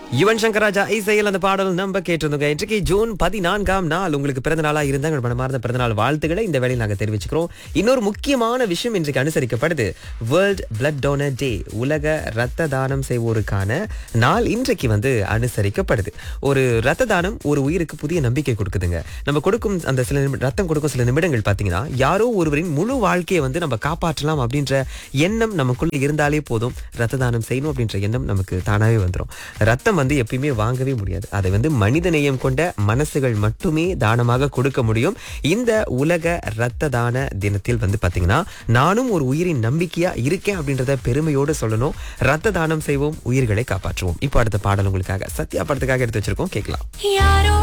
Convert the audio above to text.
யுவன் சங்கர் ராஜா இசையில் அந்த பாடல் நம்ம கேட்டிருந்தோங்க இன்றைக்கு ஜூன் பதினான்காம் நாள் உங்களுக்கு பிறந்த நாளா இருந்தா உங்கள் மனமார்ந்த பிறந்த நாள் வாழ்த்துக்களை இந்த வேளையில் நாங்க தெரிவிச்சுக்கிறோம் இன்னொரு முக்கியமான விஷயம் இன்றைக்கு அனுசரிக்கப்படுது வேர்ல்ட் பிளட் டோனர் டே உலக ரத்த தானம் செய்வோருக்கான நாள் இன்றைக்கு வந்து அனுசரிக்கப்படுது ஒரு ரத்த தானம் ஒரு உயிருக்கு புதிய நம்பிக்கை கொடுக்குதுங்க நம்ம கொடுக்கும் அந்த சில நிமி- ரத்தம் கொடுக்கும் சில நிமிடங்கள் பார்த்தீங்கன்னா யாரோ ஒருவரின் முழு வாழ்க்கையை வந்து நம்ம காப்பாற்றலாம் அப்படின்ற எண்ணம் நமக்குள்ள இருந்தாலே போதும் ரத்த தானம் செய்யணும் அப்படின்ற எண்ணம் நமக்கு தானாவே வந்துடும் ரத்தம் வந்து எப்பயுமே வாங்கவே முடியாது அதை வந்து மனித நேயம் கொண்ட மனசுகள் மட்டுமே தானமாக கொடுக்க முடியும் இந்த உலக ரத்த தான தினத்தில் வந்து பாத்தீங்கன்னா நானும் ஒரு உயிரின் நம்பிக்கையா இருக்கேன் அப்படின்றத பெருமையோடு சொல்லணும் ரத்த தானம் செய்வோம் உயிர்களை காப்பாற்றுவோம் இப்போ அடுத்த பாடல் உங்களுக்காக சத்யா படத்துக்காக எடுத்து வச்சிருக்கோம் கேட்கலாம் யாரோ